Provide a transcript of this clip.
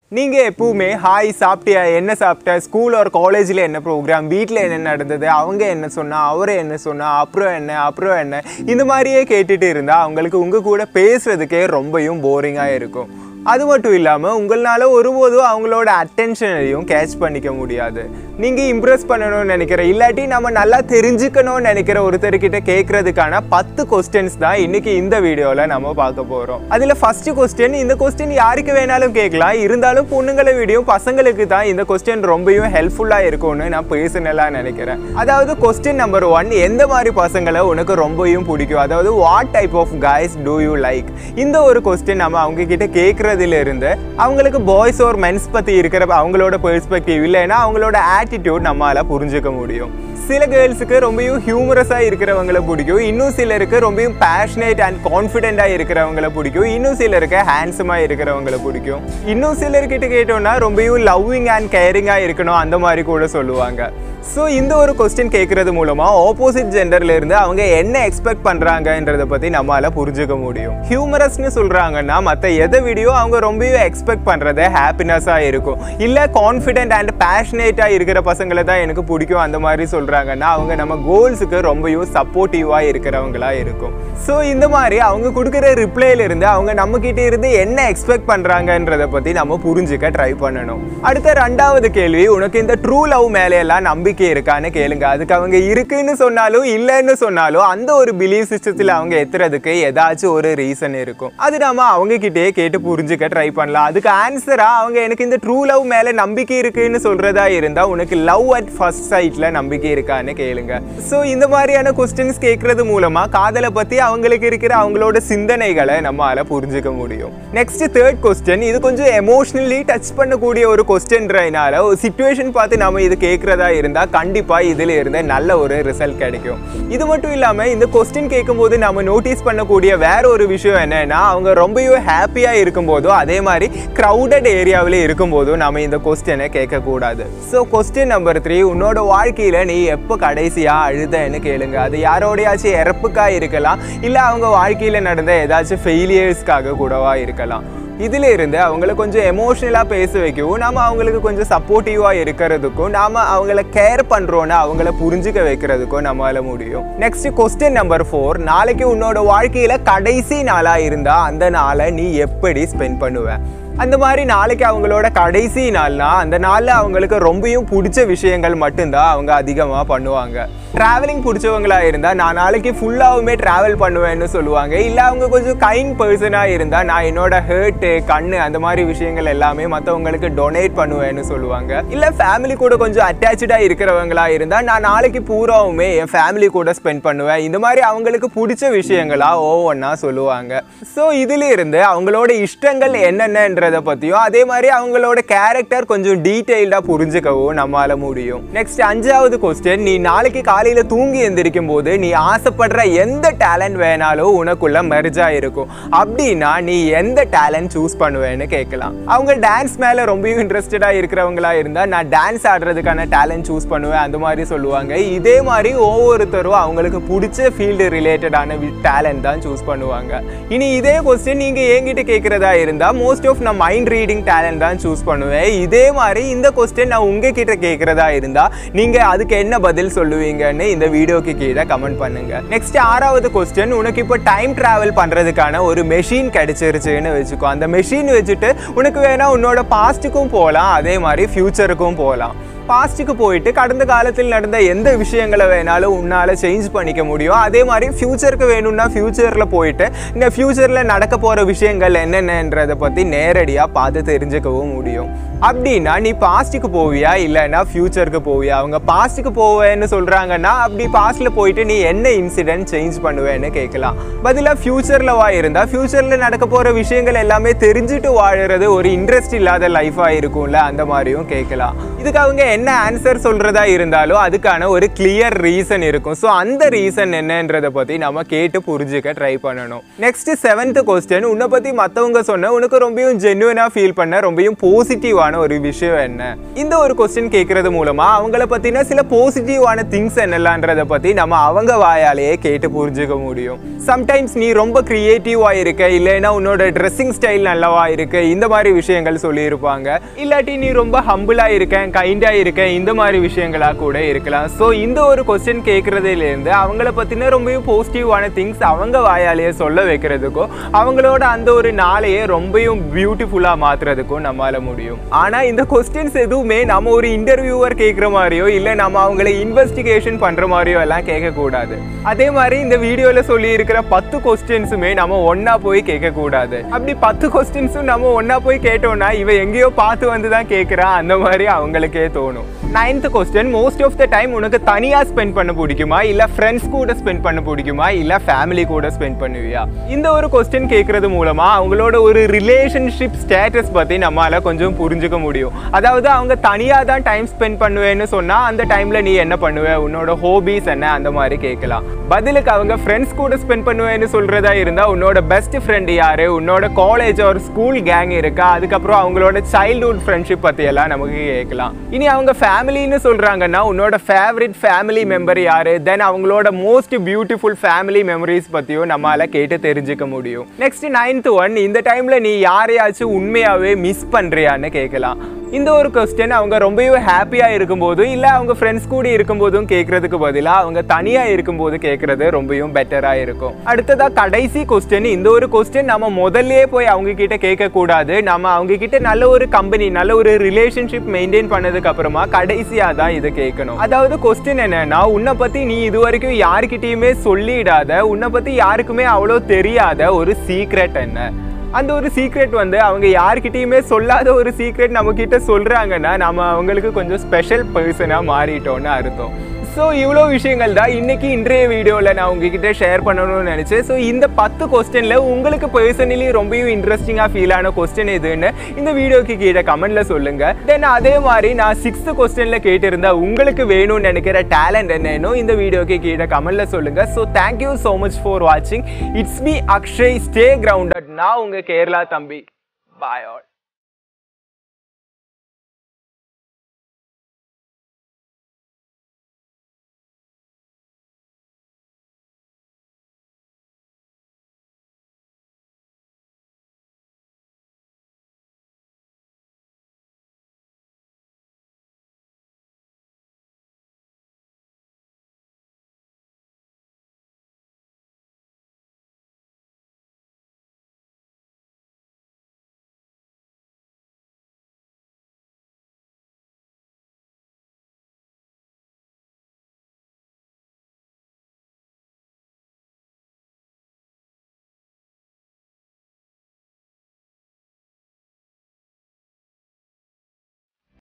நீங்கள் எப்பவுமே ஹாய் சாப்பிட்டியா என்ன சாப்பிட்ட ஸ்கூல் ஒரு காலேஜில் என்ன ப்ரோக்ராம் வீட்டில் என்ன நடந்தது அவங்க என்ன சொன்னா அவரை என்ன சொன்னா அப்புறம் என்ன அப்புறம் என்ன இந்த மாதிரியே கேட்டுட்டு இருந்தால் அவங்களுக்கு உங்கள் கூட பேசுறதுக்கே ரொம்பவும் போரிங்காக இருக்கும் அது மட்டும் இல்லாமல் உங்களால் ஒருபோதும் அவங்களோட அட்டென்ஷனையும் கேட்ச் பண்ணிக்க முடியாது நீங்கள் இம்ப்ரெஸ் பண்ணணும்னு நினைக்கிற இல்லாட்டி நம்ம நல்லா தெரிஞ்சுக்கணும்னு நினைக்கிற ஒருத்தர்கிட்ட கேட்கறதுக்கான பத்து கொஸ்டின்ஸ் தான் இன்னைக்கு இந்த வீடியோவில் நம்ம பார்க்க போகிறோம் அதில் ஃபர்ஸ்ட் கொஸ்டின் இந்த கொஸ்டின் யாருக்கு வேணாலும் கேட்கலாம் இருந்தாலும் பொண்ணுங்களை விடியும் பசங்களுக்கு தான் இந்த கொஸ்டின் ரொம்பவும் ஹெல்ப்ஃபுல்லாக இருக்கும்னு நான் பேசுனலாம் நினைக்கிறேன் அதாவது கொஸ்டின் நம்பர் ஒன் எந்த மாதிரி பசங்களை உனக்கு ரொம்பவும் பிடிக்கும் அதாவது what type of guys do you like இந்த ஒரு கொஸ்டின் நம்ம அவங்க கிட்ட கேட்கறதுல இருந்து அவங்களுக்கு பாய்ஸ் ஒரு மென்ஸ் பத்தி இருக்கிற அவங்களோட பெர்ஸ்பெக்டிவ் இல்லைன்னா அவங்களோட ஆட்டிடியூட் நம்மளால புரிஞ்சுக்க முடியும் சில கேர்ள்ஸுக்கு ரொம்பவும் ஹியூமரஸாக இருக்கிறவங்களை பிடிக்கும் இன்னும் சிலருக்கு ரொம்பவும் பேஷனேட் அண்ட் கான்ஃபிடென்ட்டாக இருக்கிறவங்கள பிடிக்கும் இன்னும் சிலருக்கு ஹேண்ட்ஸமாக இருக்கிறவங்கள பிடிக்கும் இன்னும் சிலர்கிட்ட கேட்டோம்னா ரொம்பவும் லவ்விங் அண்ட் கேரிங்காக இருக்கணும் அந்த மாதிரி கூட சொல்லுவாங்க ஸோ இந்த ஒரு கொஸ்டின் கேட்கறது மூலமாக ஆப்போசிட் ஜெண்டர்ல இருந்து அவங்க என்ன எக்ஸ்பெக்ட் பண்ணுறாங்கன்றதை பற்றி நம்மளால புரிஞ்சுக்க முடியும் ஹியூமரஸ்னு சொல்கிறாங்கன்னா மற்ற எதை வீடியோ அவங்க ரொம்பவே எக்ஸ்பெக்ட் பண்ணுறது ஹாப்பினஸாக இருக்கும் இல்லை கான்ஃபிடென்ட் அண்ட் பேஷனேட்டாக இருக்கிற பசங்களை தான் எனக்கு பிடிக்கும் அந்த மாதிரி சொல்கிறாங்கன்னா அவங்க நம்ம கோல்ஸுக்கு ரொம்பவும் சப்போர்ட்டிவாக இருக்கிறவங்களா இருக்கும் ஸோ இந்த மாதிரி அவங்க கொடுக்குற ரிப்ளைல இருந்து அவங்க நம்ம கிட்ட இருந்து என்ன எக்ஸ்பெக்ட் பண்ணுறாங்கன்றதை பற்றி நம்ம புரிஞ்சுக்க ட்ரை பண்ணணும் அடுத்த ரெண்டாவது கேள்வி உனக்கு இந்த ட்ரூ லவ் மேலையெல்லாம் நம்பிக்கை இருக்கான்னு கேளுங்க அதுக்கு அவங்க இருக்குன்னு சொன்னாலும் இல்லைன்னு சொன்னாலும் அந்த ஒரு பிலீவ் சிஸ்டத்தில் அவங்க எத்துறதுக்கு ஏதாச்சும் ஒரு ரீசன் இருக்கும் அது நாம அவங்க கிட்டே கேட்டு புரிஞ்சுக்க ட்ரை பண்ணலாம் அதுக்கு ஆன்சரா அவங்க எனக்கு இந்த ட்ரூ லவ் மேல நம்பிக்கை இருக்குன்னு சொல்றதா இருந்தா உனக்கு லவ் அட் ஃபர்ஸ்ட் சைட்ல நம்பிக்கை இருக்கான்னு கேளுங்க ஸோ இந்த மாதிரியான கொஸ்டின்ஸ் கேட்கறது மூலமா காதலை பத்தி அவங்களுக்கு இருக்கிற அவங்களோட சிந்தனைகளை நம்மளால புரிஞ்சுக்க முடியும் நெக்ஸ்ட் தேர்ட் கொஸ்டின் இது கொஞ்சம் எமோஷனலி டச் பண்ணக்கூடிய ஒரு கொஸ்டின்றதுனால ஒரு சுச்சுவேஷன் பார்த்து நாம இது கேட்கறதா இருந்தா கண்டிப்பா இதுல இருந்து நல்ல ஒரு ரிசல்ட் கிடைக்கும் இது மட்டும் இல்லாம இந்த கொஸ்டின் கேட்கும்போது நம்ம நோட்டீஸ் பண்ணக்கூடிய வேற ஒரு விஷயம் என்னன்னா அவங்க ரொம்பவே ஹாப்பியா இருக்கும்போதோ அதே மாதிரி க்ரௌடட் ஏரியாவில் இருக்கும்போதும் நம்ம இந்த கொஸ்டினை கேட்கக்கூடாது ஸோ கொஸ்டின் நம்பர் த்ரீ உன்னோட வாழ்க்கையில நீ எப்போ கடைசியா அழுதன்னு கேளுங்க அது யாரோடையாச்சும் இறப்புக்கா இருக்கலாம் இல்லை அவங்க வாழ்க்கையில நடந்த ஏதாச்சும் ஃபெயிலியர்ஸ்க்காக கூடவா இருக்கலாம் இதுல இருந்து அவங்கள கொஞ்சம் எமோஷனலாக பேச வைக்கவும் நாம அவங்களுக்கு கொஞ்சம் சப்போர்ட்டிவாக இருக்கிறதுக்கும் நாம அவங்கள கேர் பண்றோம்னு அவங்கள புரிஞ்சுக்க வைக்கிறதுக்கும் நம்மளால முடியும் நெக்ஸ்ட் கொஸ்டின் நம்பர் ஃபோர் நாளைக்கு உன்னோட வாழ்க்கையில கடைசி நாளா இருந்தா அந்த நாளை நீ எப்படி ஸ்பெண்ட் பண்ணுவ அந்த மாதிரி நாளைக்கு அவங்களோட கடைசி நாள்னா அந்த நாளில் அவங்களுக்கு ரொம்பவும் பிடிச்ச விஷயங்கள் மட்டும்தான் அவங்க அதிகமாக பண்ணுவாங்க ட்ராவலிங் பிடிச்சவங்களா இருந்தால் நான் நாளைக்கு ஃபுல்லாகவுமே ட்ராவல் பண்ணுவேன்னு சொல்லுவாங்க இல்லை அவங்க கொஞ்சம் கைண்ட் பர்சனாக இருந்தால் நான் என்னோட ஹேர்ட்டு கண்ணு அந்த மாதிரி விஷயங்கள் எல்லாமே மற்றவங்களுக்கு டொனேட் பண்ணுவேன்னு சொல்லுவாங்க இல்லை ஃபேமிலி கூட கொஞ்சம் அட்டாச்சாக இருக்கிறவங்களா இருந்தால் நான் நாளைக்கு பூராவுமே என் ஃபேமிலி கூட ஸ்பெண்ட் பண்ணுவேன் இந்த மாதிரி அவங்களுக்கு பிடிச்ச விஷயங்களா ஒவ்வொன்றா சொல்லுவாங்க ஸோ இதுல இருந்து அவங்களோட இஷ்டங்கள் என்னென்னன்றதை பற்றியும் அதே மாதிரி அவங்களோட கேரக்டர் கொஞ்சம் டீட்டெயில்டாக புரிஞ்சுக்கவும் நம்மளால முடியும் நெக்ஸ்ட் அஞ்சாவது கொஸ்டின் நீ நாளைக்கு காலையில் தூங்கி எந்திரிக்கும் போது நீ ஆசைப்படுற எந்த டேலண்ட் வேணாலும் உனக்குள்ள மெர்ஜா இருக்கும் அப்படின்னா நீ எந்த டேலண்ட் சூஸ் பண்ணுவேன்னு கேட்கலாம் அவங்க டான்ஸ் மேலே ரொம்பவும் இன்ட்ரெஸ்டடாக இருக்கிறவங்களா இருந்தால் நான் டான்ஸ் ஆடுறதுக்கான டேலண்ட் சூஸ் பண்ணுவேன் அந்த மாதிரி சொல்லுவாங்க இதே மாதிரி ஒவ்வொருத்தரும் அவங்களுக்கு பிடிச்ச ஃபீல்டு ரிலேட்டடான டேலண்ட் தான் சூஸ் பண்ணுவாங்க இனி இதே கொஸ்டின் நீங்கள் என்கிட்ட கேட்குறதா இருந்தால் மோஸ்ட் ஆஃப் நான் மைண்ட் ரீடிங் டேலண்ட் தான் சூஸ் பண்ணுவேன் இதே மாதிரி இந்த கொஸ்டின் நான் உங்ககிட்ட கேட்குறதா இருந்தால் நீங்கள் அதுக்கு என்ன பதில் சொல்லுவீங்கன்னு இந்த வீடியோக்கு கீழே கமெண்ட் பண்ணுங்க நெக்ஸ்ட் ஆறாவது கொஸ்டின் உனக்கு இப்போ டைம் டிராவல் பண்ணுறதுக்கான ஒரு மெஷின் கிடைச்சிருச்சுன்னு வச்சுக்கோ அந்த மெஷின் வச்சுட்டு உனக்கு வேணா உன்னோட பாஸ்ட்டுக்கும் போகலாம் அதே மாதிரி ஃப்யூச்சருக்கும் போகலாம் பாஸ்ட்டுக்கு போயிட்டு கடந்த காலத்தில் நடந்த எந்த விஷயங்களை வேணாலும் உன்னால் சேஞ்ச் பண்ணிக்க முடியும் அதே மாதிரி ஃப்யூச்சருக்கு வேணும்னா ஃப்யூச்சரில் போயிட்டு இந்த ஃப்யூச்சரில் நடக்க போகிற விஷயங்கள் என்னென்னன்றதை பற்றி நேரடியாக பார்த்து தெரிஞ்சுக்கவும் முடியும் அப்படின்னா நீ பாஸ்ட்டுக்கு போவியா இல்லைன்னா ஃப்யூச்சருக்கு போவியா அவங்க பாஸ்ட்டுக்கு போவேன்னு சொல்கிறாங்கன்னா அப்படி பாஸ்ட்டில் போயிட்டு நீ என்ன இன்சிடென்ட் சேஞ்ச் பண்ணுவேன்னு கேட்கலாம் பதிலாக ஃப்யூச்சரில் வா இருந்தால் ஃப்யூச்சரில் நடக்க போகிற விஷயங்கள் எல்லாமே தெரிஞ்சுட்டு வாழறது ஒரு இன்ட்ரெஸ்ட் இல்லாத லைஃபாக இருக்கும்ல அந்த மாதிரியும் கேட்கலாம் இதுக்கு அவங்க என்ன ஆன்சர் சொல்றதா இருந்தாலும் அதுக்கான ஒரு கிளியர் ரீசன் இருக்கும் ஸோ அந்த ரீசன் என்னன்றதை பத்தி நம்ம கேட்டு புரிஞ்சுக்க ட்ரை பண்ணணும் நெக்ஸ்ட் செவன்த் கொஸ்டின் உன்னை பத்தி மத்தவங்க சொன்ன உனக்கு ரொம்பவும் ஜென்யூனா ஃபீல் பண்ண ரொம்பவும் பாசிட்டிவான ஒரு விஷயம் என்ன இந்த ஒரு கொஸ்டின் கேட்கறது மூலமா அவங்கள பத்தின சில பாசிட்டிவான திங்ஸ் என்னலான்றதை பத்தி நம்ம அவங்க வாயாலேயே கேட்டு புரிஞ்சுக்க முடியும் சம்டைம்ஸ் நீ ரொம்ப கிரியேட்டிவா இருக்க இல்லைன்னா உன்னோட ட்ரெஸ்ஸிங் ஸ்டைல் நல்லவா இருக்கு இந்த மாதிரி விஷயங்கள் சொல்லியிருப்பாங்க இல்லாட்டி நீ ரொம்ப ஹம்பிளா இருக்கேன் கைண்டா இருக்கேன் இந்த மாதிரி விஷயங்களா கூட இருக்கலாம் ஸோ இந்த ஒரு கொஸ்டின் கேட்கறதுலேருந்து அவங்கள பத்தின ரொம்பவும் பாசிட்டிவான திங்ஸ் அவங்க வாயாலேயே சொல்ல வைக்கிறதுக்கும் அவங்களோட அந்த ஒரு நாளையே ரொம்பவும் பியூட்டிஃபுல்லா மாத்துறதுக்கும் நம்மளால முடியும் ஆனா இந்த கொஸ்டின்ஸ் எதுவுமே நம்ம ஒரு இன்டர்வியூவர் கேட்குற மாதிரியோ இல்லை நம்ம அவங்களை இன்வெஸ்டிகேஷன் பண்ற மாதிரியோ எல்லாம் கேட்கக்கூடாது அதே மாதிரி இந்த வீடியோல சொல்லி இருக்கிற பத்து கொஸ்டின்ஸுமே நம்ம ஒண்ணா போய் கேட்கக்கூடாது அப்படி பத்து கொஸ்டின்ஸும் நம்ம ஒண்ணா போய் கேட்டோம்னா இவ எங்கேயோ பார்த்து வந்து தான் கேட்குறா அந்த மாதிரி அவங்களுக்கே தோணும் ninth question most of the time உனக்கு தனியா ஸ்பெண்ட் பண்ண பிடிக்குமா இல்ல ஃப்ரெண்ட்ஸ் கூட ஸ்பெண்ட் பண்ண பிடிக்குமா இல்ல ஃபேமிலி கூட ஸ்பெண்ட் பண்ணுவியா இந்த ஒரு கொஸ்டின் கேட்கறது மூலமா அவங்களோட ஒரு ரிலேஷன்ஷிப் ஸ்டேட்டஸ் பத்தி நம்மளால கொஞ்சம் புரிஞ்சுக்க முடியும் அதாவது அவங்க தனியா தான் டைம் ஸ்பெண்ட் பண்ணுவேன்னு சொன்னா அந்த டைம்ல நீ என்ன பண்ணுவ உன்னோட ஹோபிஸ் என்ன அந்த மாதிரி கேட்கலாம் பதிலுக்கு அவங்க ஃப்ரெண்ட்ஸ் கூட ஸ்பெண்ட் பண்ணுவேன்னு சொல்றதா இருந்தா உன்னோட பெஸ்ட் ஃப்ரெண்ட் யாரு உன்னோட காலேஜ் ஒரு ஸ்கூல் கேங் இருக்கா அதுக்கப்புறம் அவங்களோட சைல்ட்ஹுட் ஃப்ரெண்ட்ஷிப் பத்தி எல்லாம் நமக்கு கேட்கலாம் இனி அவங்க ஃபேமிலின்னு சொல்றாங்கன்னா உன்னோட ஃபேவரட் ஃபேமிலி மெம்பர் யாரு தென் அவங்களோட மோஸ்ட் பியூட்டிஃபுல் ஃபேமிலி மெமரிஸ் பத்தியும் நம்மளால கேட்டு தெரிஞ்சுக்க முடியும் நெக்ஸ்ட் நைன்த் ஒன் இந்த டைம்ல நீ யாரையாச்சும் உண்மையாவே மிஸ் பண்றியான்னு கேட்கலாம் இந்த ஒரு கொஸ்டின் அவங்க ரொம்பவே ஹாப்பியாக இருக்கும்போதும் இல்லை அவங்க ஃப்ரெண்ட்ஸ் கூட இருக்கும்போதும் கேட்கறதுக்கு பதிலாக அவங்க தனியாக இருக்கும்போது கேட்கறது ரொம்பவும் பெட்டராக இருக்கும் அடுத்ததா கடைசி கொஸ்டின் இந்த ஒரு கொஸ்டின் நம்ம முதல்லயே போய் அவங்க கிட்ட கேட்கக்கூடாது நம்ம அவங்க கிட்ட நல்ல ஒரு கம்பெனி நல்ல ஒரு ரிலேஷன்ஷிப் மெயின்டைன் பண்ணதுக்கு அப்புறமா கடைசியாக தான் இதை கேட்கணும் அதாவது கொஸ்டின் என்னன்னா உன்னை பற்றி நீ இது வரைக்கும் யாருக்கிட்டேயுமே சொல்லிடாத உன்னை பற்றி யாருக்குமே அவ்வளோ தெரியாத ஒரு சீக்ரெட் என்ன அந்த ஒரு சீக்ரெட் வந்து அவங்க யார்கிட்டயுமே சொல்லாத ஒரு சீக்ரெட் நம்ம கிட்ட சொல்றாங்கன்னா நம்ம அவங்களுக்கு கொஞ்சம் ஸ்பெஷல் பர்சனாக மாறிட்டோம்னு அர்த்தம் ஸோ இவ்வளோ விஷயங்கள் தான் இன்னைக்கு இன்றைய வீடியோவில் நான் உங்ககிட்ட ஷேர் பண்ணணும்னு நினச்சேன் ஸோ இந்த பத்து கொஸ்டினில் உங்களுக்கு பர்சனலி ரொம்பவும் இன்ட்ரெஸ்டிங்காக ஃபீல் ஆன கொஸ்டின் எதுன்னு இந்த வீடியோக்கு கீழே கமெண்ட்ல சொல்லுங்க தென் அதே மாதிரி நான் சிக்ஸ்த் கொஸ்டினில் கேட்டிருந்தா உங்களுக்கு வேணும்னு நினைக்கிற டேலண்ட் என்னன்னு இந்த வீடியோக்கு கீழே கமெண்ட்ல சொல்லுங்க so thank you so much for வாட்சிங் it's me Akshay stay grounded நான் உங்க கேரளா தம்பி பாய் ஆல்